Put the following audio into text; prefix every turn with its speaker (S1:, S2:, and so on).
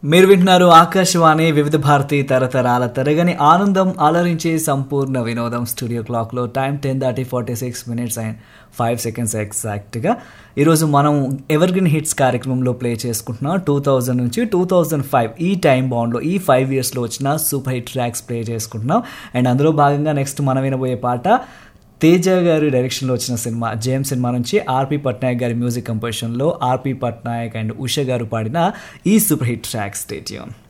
S1: మీరు వింటున్నారు ఆకాశవాణి వివిధ భారతి తరతరాల తరగని ఆనందం అలరించే సంపూర్ణ వినోదం స్టూడియో క్లాక్లో టైం టెన్ దాటి forty six minutes and five seconds ఎగ్జాక్ట్గా ఈరోజు మనం ఎవర్ గ్రీన్ హిట్స్ కార్యక్రమంలో ప్లే చేసుకుంటున్నాం టూ థౌజండ్ నుంచి టూ థౌజండ్ ఫైవ్ ఈ టైం బాండ్లో ఈ ఫైవ్ ఇయర్స్లో వచ్చిన సూపర్ హిట్ ట్రాక్స్ ప్లే చేసుకుంటున్నాం అండ్ అందులో భాగంగా నెక్స్ట్ మనం వినబోయే పాట తేజ గారి డైరెక్షన్లో వచ్చిన సినిమా జేమ్స్ సినిమా నుంచి ఆర్పి పట్నాయక్ గారి మ్యూజిక్ కంపోజిషన్లో ఆర్పి పట్నాయక్ అండ్ ఉష గారు పాడిన ఈ సూపర్ హిట్ ట్రాక్ స్టేట్యూన్